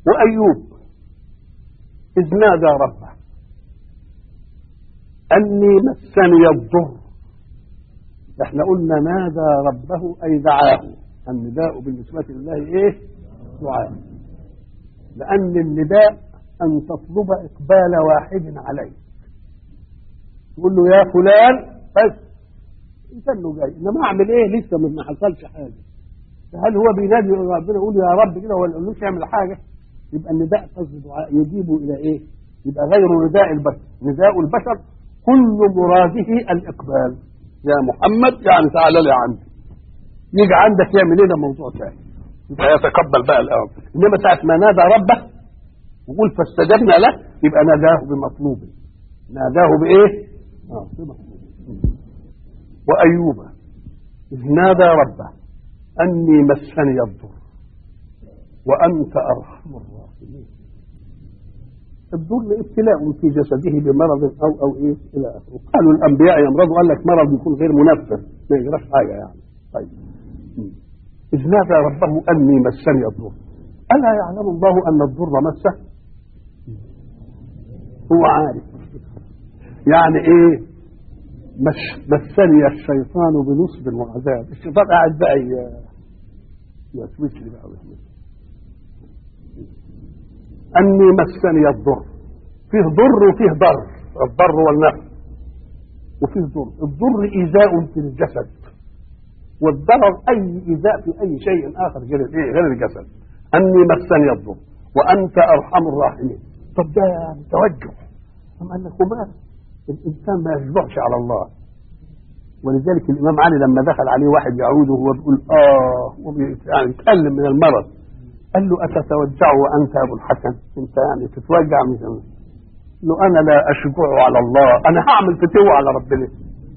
وأيوب إذ نادى ربه أني مسني الضر احنا قلنا نادى ربه أي دعاه النداء بالنسبة لله إيه دعاء لأن النداء أن تطلب إقبال واحد عليك تقول له يا فلان بس انت انه جاي انما اعمل ايه لسه ما حصلش حاجه هل هو بينادي ربنا يقول يا رب كده ولا يقولوش يعمل حاجه يبقى النداء قصد دعاء يجيب الى ايه يبقى غير نداء البشر نداء البشر كل مراده الاقبال يا محمد يعني تعالى لي عندي يجي عندك يعمل ايه ده موضوع ثاني يبقى يتقبل بقى الامر انما ساعه ما نادى ربه وقول فاستجبنا له يبقى ناداه بمطلوبه ناداه بايه؟ اه بمطلوبه وايوب اذ نادى ربه اني مسني الضر وانت ارحم الراحمين الضر ابتلاء في جسده بمرض او او ايه الى اخره قالوا الانبياء يمرضوا قال لك مرض يكون غير منفذ ما يجراش حاجه يعني طيب اذ نادى ربه اني مسني الضر الا يعلم الله ان الضر مسه هو عارف يعني ايه مش مسني الشيطان بنصب وعذاب الشيطان قاعد بقى يوسوس لي بقى ويعمل اني مسني الضر فيه ضر وفيه ضر الضر والنفع وفيه ضر الضر ايذاء في الجسد والضرر اي ايذاء في اي شيء اخر غير الايه غير الجسد اني مسني الضر وانت ارحم الراحمين طب ده يعني توجه أم قال لك وما الانسان ما يشبعش على الله ولذلك الامام علي لما دخل عليه واحد يعوده وهو بيقول اه يعني يتكلم من المرض قال له اتتوجع وانت ابو الحسن انت يعني تتوجع من زمان له انا لا اشجع على الله انا هعمل فتوى على ربنا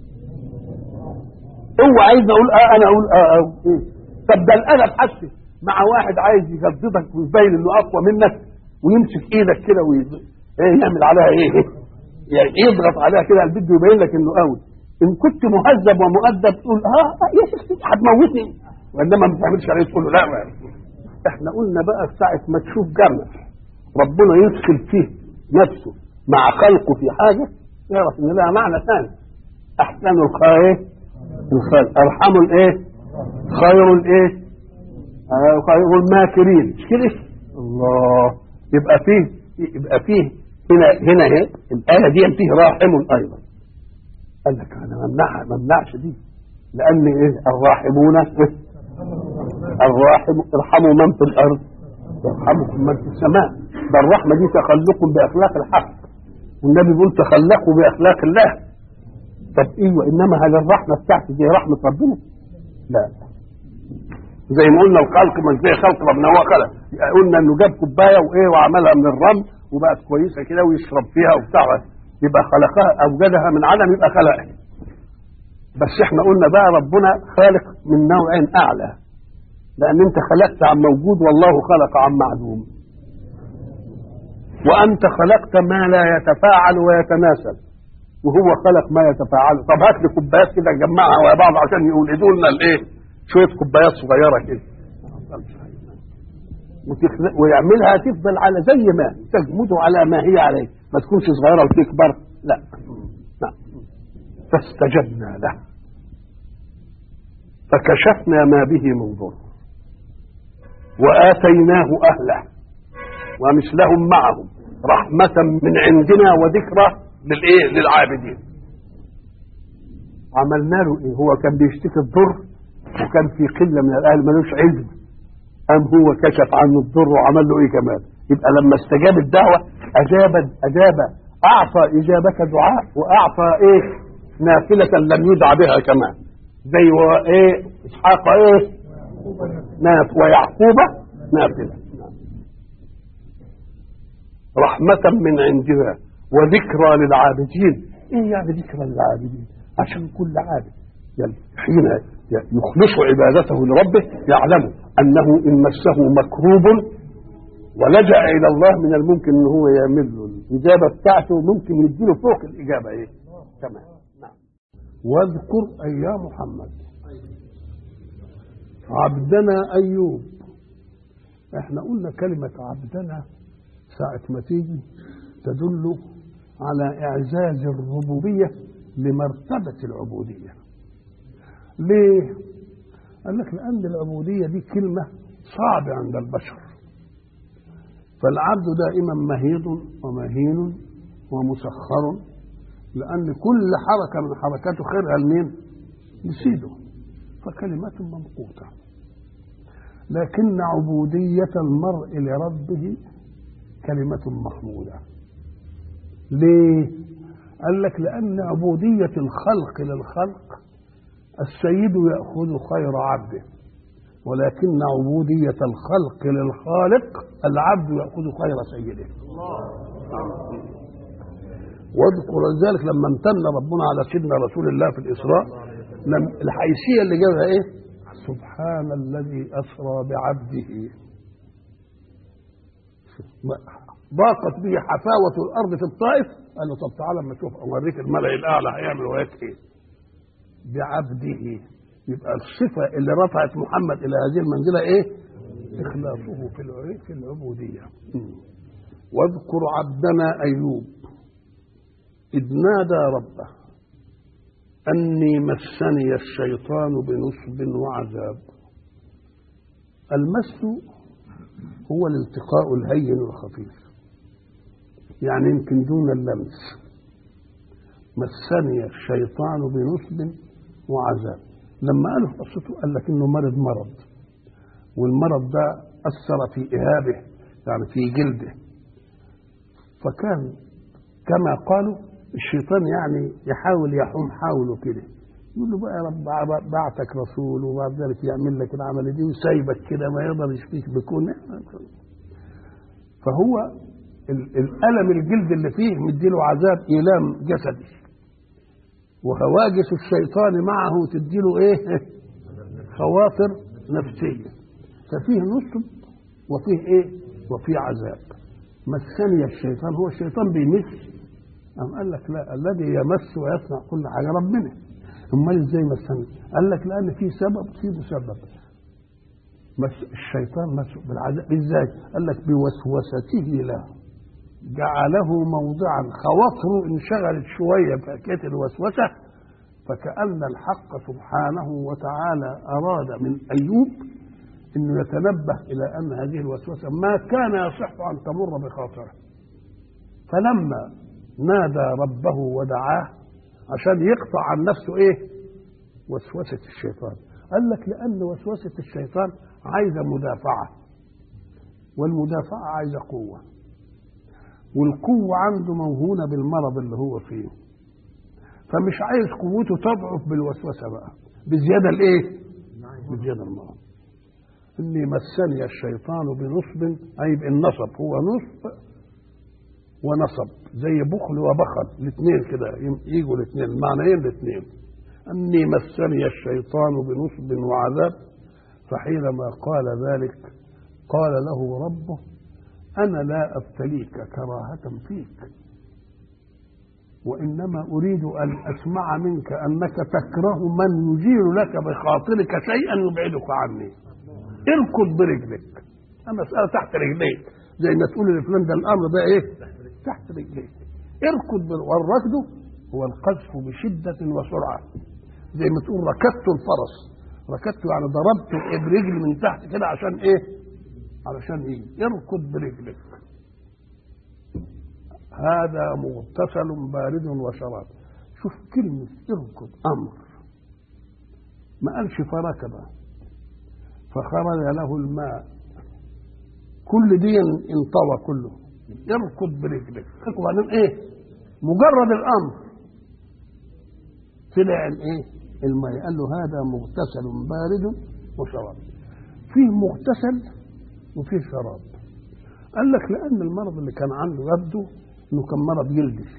هو عايز اقول اه انا اقول اه, آه إيه؟ طب ده الادب حتى مع واحد عايز يجددك ويبين انه اقوى منك ويمسك ايدك كده ويعمل عليها ايه يعني يضغط عليها كده بده يبين لك انه قوي ان كنت مهذب ومؤدب تقول اه, آه يا شيخ هتموتني وانما ما تعملش عليه تقول له لا ما. احنا قلنا بقى ساعه ما تشوف جمع ربنا يدخل فيه نفسه مع خلقه في حاجه يعرف ان لها معنى ثاني احسن الخير الخير ارحم الايه خير الايه آه خير الماكرين مش كده الله يبقى فيه يبقى فيه هنا هنا هنا الآية دي فيه راحم أيضا قال لك أنا ممنعها ما ممنعش دي لأن إيه الراحمون الراحم ارحموا من في الأرض يرحمكم من في السماء ده الرحمة دي تخلق بأخلاق الحق والنبي بيقول تخلقوا بأخلاق الله طب ايوه انما هل الرحمه بتاعتي دي رحمه ربنا؟ لا زي ما قلنا الخلق مش زي خلق ربنا هو خلق قلنا انه جاب كوبايه وايه وعملها من الرمل وبقت كويسه كده ويشرب فيها وبتاع يبقى خلقها اوجدها من عدم يبقى خلقها بس احنا قلنا بقى ربنا خالق من نوع اعلى لان انت خلقت عن موجود والله خلق عن معدوم وانت خلقت ما لا يتفاعل ويتناسل وهو خلق ما يتفاعل طب هات لي كوبايات كده نجمعها ورا بعض عشان يولدوا لنا الايه شويه كوبايات صغيره كده ويعملها تفضل على زي ما تجمد على ما هي عليه ما تكونش صغيره وتكبر لا لا فاستجبنا له فكشفنا ما به من ضر واتيناه اهله ومثلهم معهم رحمه من عندنا وذكرى للايه للعابدين عملنا له ايه هو كان بيشتكي الضر وكان في قله من الاهل ملوش علم قام هو كشف عنه الضر وعمل له ايه كمان يبقى لما استجاب الدعوه اجاب اجاب اعطى اجابه دعاء واعطى ايه نافله لم يدع بها كمان زي ايه اسحاق ايه ناف ويعقوب نافله رحمه من عندنا وذكرى للعابدين ايه يعني ذكرى للعابدين عشان كل عابد يعني حين يخلص عبادته لربه يعلم انه ان مسه مكروب ولجا الى الله من الممكن ان هو يعمل له الاجابه بتاعته ممكن يديله فوق الاجابه ايه تمام نعم واذكر اي يا محمد عبدنا ايوب احنا قلنا كلمة عبدنا ساعة ما تيجي تدل على إعزاز الربوبية لمرتبة العبودية ليه؟ قال لك لأن العبودية دي كلمة صعبة عند البشر فالعبد دائما مهيض ومهين ومسخر لأن كل حركة من حركاته خيرها لمين؟ لسيده فكلمة ممقوتة لكن عبودية المرء لربه كلمة محمودة ليه؟ قال لك لأن عبودية الخلق للخلق السيد يأخذ خير عبده ولكن عبودية الخلق للخالق العبد يأخذ خير سيده واذكر ذلك لما امتن ربنا على سيدنا رسول الله في الإسراء لم الحيثية اللي جابها ايه سبحان الذي أسرى بعبده ضاقت به حفاوة الأرض في الطائف قال له طب تعالى اما اشوف اوريك الملأ الأعلى هيعمل وياك ايه بعبده يبقى الصفة اللي رفعت محمد إلى هذه المنزلة إيه؟ إخلاصه في الع- في العبودية مم. واذكر عبدنا أيوب إذ نادى ربه أني مسني الشيطان بنصب وعذاب المس هو الالتقاء الهين الخفيف يعني يمكن دون اللمس مسني الشيطان بنصب وعذاب لما قالوا في قصته قال لك انه مرض مرض والمرض ده اثر في اهابه يعني في جلده فكان كما قالوا الشيطان يعني يحاول يحوم حوله كده يقول له بقى يا رب بعتك رسول وبعد ذلك يعمل لك العمل دي وسايبك كده ما يقدر يشفيك بكون فهو ال- الالم الجلد اللي فيه مديله عذاب ايلام جسدي وهواجس الشيطان معه تديله ايه خواطر نفسيه ففيه نصب وفيه ايه وفيه عذاب مسني الشيطان هو الشيطان بيمس أم قال لك لا الذي يمس ويصنع كل حاجه ربنا امال ازاي مسني قال لك لان في سبب في مسبب مس الشيطان مس بالعذاب ازاي قال لك بوسوسته له جعله موضعا خواطره انشغلت شويه بحكايه الوسوسه فكأن الحق سبحانه وتعالى أراد من أيوب أنه يتنبه إلى أن هذه الوسوسة ما كان يصح أن تمر بخاطره فلما نادى ربه ودعاه عشان يقطع عن نفسه إيه وسوسة الشيطان قال لك لأن وسوسة الشيطان عايزة مدافعة والمدافعة عايزة قوة والقوة عنده موهونة بالمرض اللي هو فيه فمش عايز قوته تضعف بالوسوسة بقى بزيادة الايه بزيادة المرض اني مسني الشيطان بنصب اي النصب هو نصب ونصب زي بخل وبخل الاثنين كده يجوا الاثنين المعنيين الاثنين اني مسني الشيطان بنصب وعذاب فحينما قال ذلك قال له ربه انا لا ابتليك كراهه فيك وانما اريد ان اسمع منك انك تكره من يجير لك بخاطرك شيئا يبعدك عني اركض برجلك المساله تحت رجليك زي ما تقول لفلان ده الامر ده ايه تحت رجليك اركض بر... والركض هو القذف بشده وسرعه زي ما تقول ركبت الفرس ركبت يعني ضربت برجلي من تحت كده عشان ايه علشان ايه اركض برجلك هذا مغتسل بارد وشراب شوف كلمة اركض أمر ما قالش فركب فخرج له الماء كل دي انطوى كله اركض برجلك وبعدين ايه مجرد الامر طلع الايه الماء قال له هذا مغتسل بارد وشراب فيه مغتسل وفيه شراب قال لك لان المرض اللي كان عنده يبدو انه كان مرض جلدي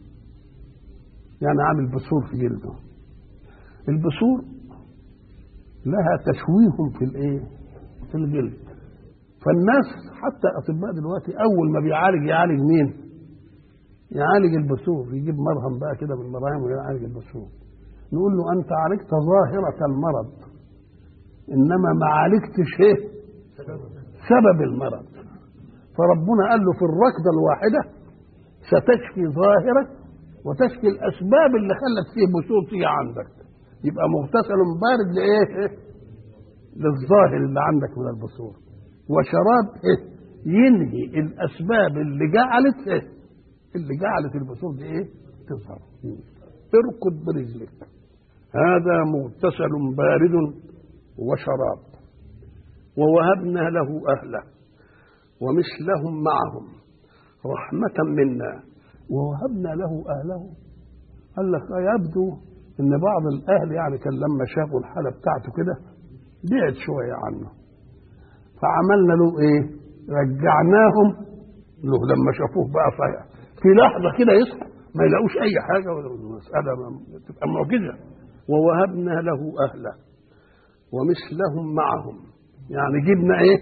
يعني عامل بثور في جلده البثور لها تشويه في الايه في الجلد فالناس حتى اطباء دلوقتي اول ما بيعالج يعالج مين يعالج البثور يجيب مرهم بقى كده بالمراهم ويعالج البثور نقول له انت عالجت ظاهره المرض انما ما عالجتش ايه سبب المرض فربنا قال له في الركضة الواحدة ستشفي ظاهرك وتشفي الأسباب اللي خلت فيه بسوط فيها عندك يبقى مغتسل بارد لإيه؟ للظاهر اللي عندك من البصور وشراب إيه؟ ينهي الأسباب اللي جعلت إيه؟ اللي جعلت البصور دي إيه؟ تظهر اركض برجلك هذا مغتسل بارد وشراب ووهبنا له أهله ومثلهم معهم رحمة منا ووهبنا له أهله قال لك يبدو إن بعض الأهل يعني كان لما شافوا الحالة بتاعته كده بعد شوية عنه فعملنا له إيه؟ رجعناهم له لما شافوه بقى صحيح في لحظة كده يصحى ما يلاقوش أي حاجة ولا المسألة تبقى معجزة ووهبنا له أهله ومثلهم معهم يعني جبنا إيه؟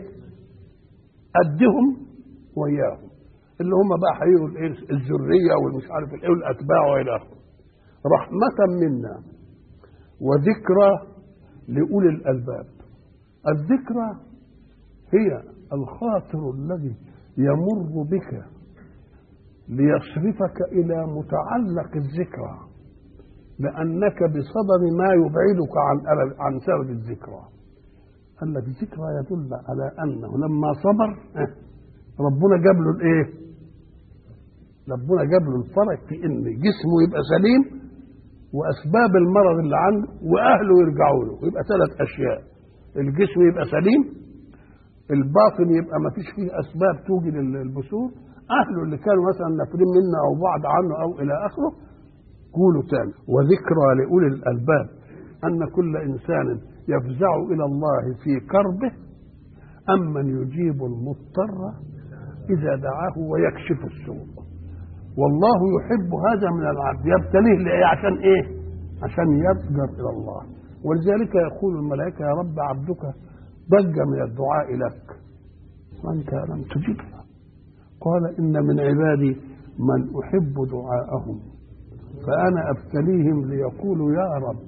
قدهم وياهم اللي هم بقى هيجوا الذريه والمش عارف الايه والاتباع والى اخره رحمه منا وذكرى لاولي الالباب الذكرى هي الخاطر الذي يمر بك ليصرفك الى متعلق الذكرى لانك بصدد ما يبعدك عن عن سبب الذكرى قال لك الذكرى يدل على انه لما صبر ربنا جاب له الايه؟ ربنا جاب له الفرج في ان جسمه يبقى سليم واسباب المرض اللي عنده واهله يرجعوا له يبقى ثلاث اشياء الجسم يبقى سليم الباطن يبقى ما فيش فيه اسباب توجد البثور اهله اللي كانوا مثلا نافرين منا او بعد عنه او الى اخره قولوا تاني وذكرى لاولي الالباب ان كل انسان يفزع الى الله في كربه امن يجيب المضطر اذا دعاه ويكشف السوء والله يحب هذا من العبد يبتليه لإيه عشان ايه عشان يضجر الى الله ولذلك يقول الملائكه يا رب عبدك ضج من الدعاء لك وانت لم تجبه قال ان من عبادي من احب دعاءهم فانا ابتليهم ليقولوا يا رب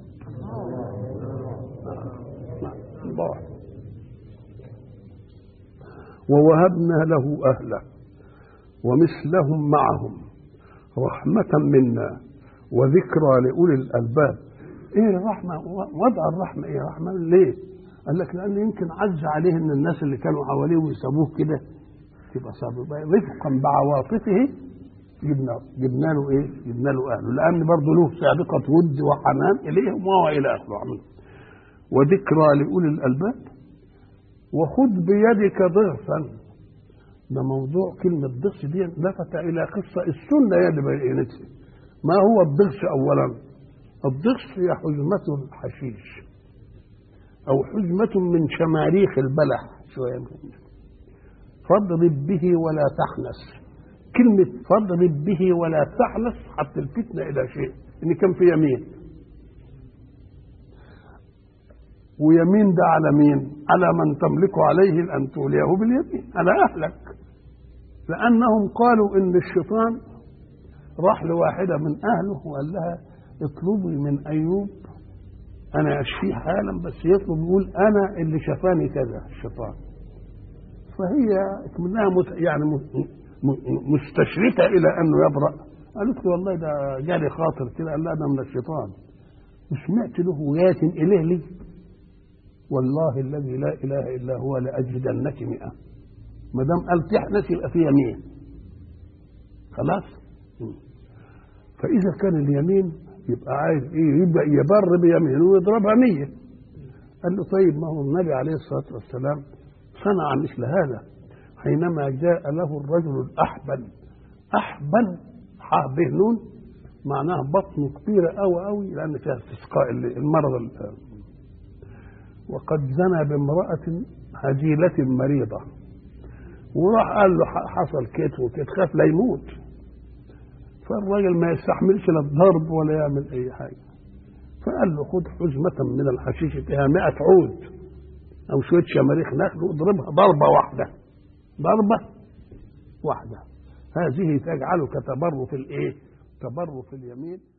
الله ووهبنا له اهله ومثلهم معهم رحمة منا وذكرى لأولي الألباب إيه الرحمة وضع الرحمة إيه رحمة ليه قال لك لأن يمكن عز عليه إن الناس اللي كانوا حواليه ويسابوه كده تبقى صابر رفقا بعواطفه جبنا جبنا له ايه؟ جبنا له اهله لان برضه له سابقه ود وحنان اليهم وهو الى اخره عمله وذكرى لاولي الالباب وخذ بيدك ضغثا ده موضوع كلمة ضغط دي لفت إلى قصة السنة هي اللي بينتها ما هو الضغط أولا الضغط هي حزمة الحشيش أو حزمة من شماريخ البلح شوية فاضرب به ولا تحنس كلمة فاضرب به ولا تحنس حتى الفتنة إلى شيء إن كان في يمين ويمين ده على مين؟ على من تملك عليه أن توليه باليمين على أهلك لأنهم قالوا إن الشيطان راح لواحدة من أهله وقال لها اطلبي من أيوب أنا أشفيه حالا بس يطلب يقول أنا اللي شفاني كذا الشيطان فهي منها يعني مستشرفة إلى أنه يبرأ قالت له والله ده جالي خاطر كده قال لا ده من الشيطان وسمعت له يات إليه لي والله الذي لا إله إلا هو لأجدنك مئة ما دام قال تحنس يبقى في يمين خلاص فإذا كان اليمين يبقى عايز إيه يبقى يبر بيمينه ويضربها مية قال له طيب ما هو النبي عليه الصلاة والسلام صنع مثل هذا حينما جاء له الرجل الأحبل أحبل حاء به نون معناها بطنه كبيرة أوي أوي لأن فيها استسقاء المرض وقد زنى بامرأة هجيلة مريضة وراح قال له حصل كتف وكتف خاف لا يموت فالراجل ما يستحملش لا الضرب ولا يعمل أي حاجة فقال له خد حزمة من الحشيش فيها 100 عود أو شوية شماريخ نخل واضربها ضربة واحدة ضربة واحدة هذه تجعلك تبر في الإيه؟ تبر في اليمين